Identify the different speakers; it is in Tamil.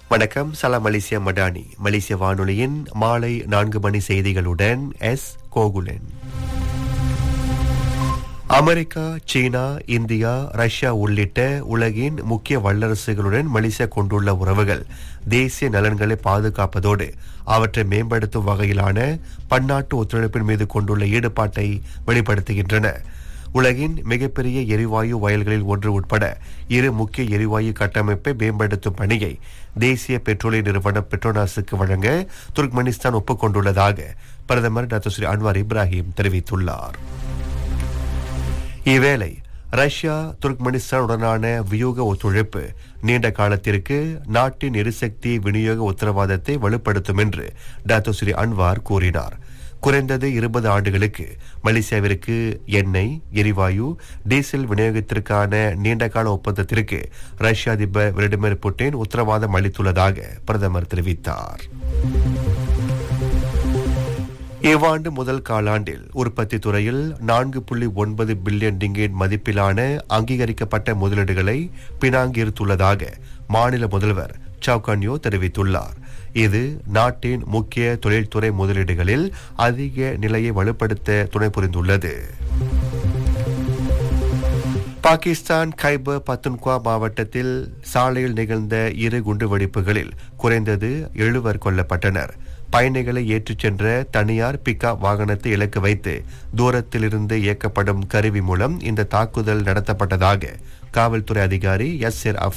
Speaker 1: வணக்கம் சலாம் மலேசியா மடானி மலேசிய வானொலியின் மாலை நான்கு மணி செய்திகளுடன் S Gokulan America China India Russia உள்ளிட்ட உலகின் முக்கிய வல்லரசுகளுடன் மலேசியா கொண்டுள்ள உறவுகள் தேசிய நலன்களை பாதுகாப்பதோடு அவற்றை மேம்படுத்தும் வகையிலான பன்னாட்டு ஒத்துழைப்பின் மீது கொண்டுள்ள ஈடுபாட்டை வெளிப்படுத்துகின்றன உலகின் மிகப்பெரிய எரிவாயு வயல்களில் ஒன்று உட்பட இரு முக்கிய எரிவாயு கட்டமைப்பை மேம்படுத்தும் பணியை தேசிய பெட்ரோலிய நிறுவனம் பெட்ரோனாஸுக்கு வழங்க துர்க்மெனிஸ்தான் ஒப்புக்கொண்டுள்ளதாக பிரதமர் டாக்டர் ஸ்ரீ அன்வார் இப்ராஹிம் தெரிவித்துள்ளார் இவ்வேளை ரஷ்யா துர்க்மெனிஸ்தானுடனான வியூக ஒத்துழைப்பு நீண்ட காலத்திற்கு நாட்டின் எரிசக்தி விநியோக உத்தரவாதத்தை வலுப்படுத்தும் என்று டாக்டர் ஸ்ரீ அன்வார் கூறினார் குறைந்தது இருபது ஆண்டுகளுக்கு மலேசியாவிற்கு எண்ணெய் எரிவாயு டீசல் விநியோகத்திற்கான நீண்டகால ஒப்பந்தத்திற்கு ரஷ்ய அதிபர் விளாடிமிர் புட்டின் உத்தரவாதம் அளித்துள்ளதாக பிரதமர் தெரிவித்தார் இவ்வாண்டு முதல் காலாண்டில் உற்பத்தி துறையில் நான்கு புள்ளி ஒன்பது பில்லியன் டிங்கேட் மதிப்பிலான அங்கீகரிக்கப்பட்ட முதலீடுகளை பினாங் ஈர்த்துள்ளதாக மாநில முதல்வர் சவுகான்யோ தெரிவித்துள்ளார் இது நாட்டின் முக்கிய தொழில்துறை முதலீடுகளில் அதிக நிலையை வலுப்படுத்த துணை புரிந்துள்ளது பாகிஸ்தான் கைபர் பத்துன்குவா மாவட்டத்தில் சாலையில் நிகழ்ந்த இரு குண்டுவெடிப்புகளில் குறைந்தது எழுவர் கொல்லப்பட்டனர் பயணிகளை ஏற்றிச் சென்ற தனியார் பிக்கா வாகனத்தை இலக்கு வைத்து தூரத்திலிருந்து இயக்கப்படும் கருவி மூலம் இந்த தாக்குதல் நடத்தப்பட்டதாக காவல்துறை அதிகாரி எஸ் எர்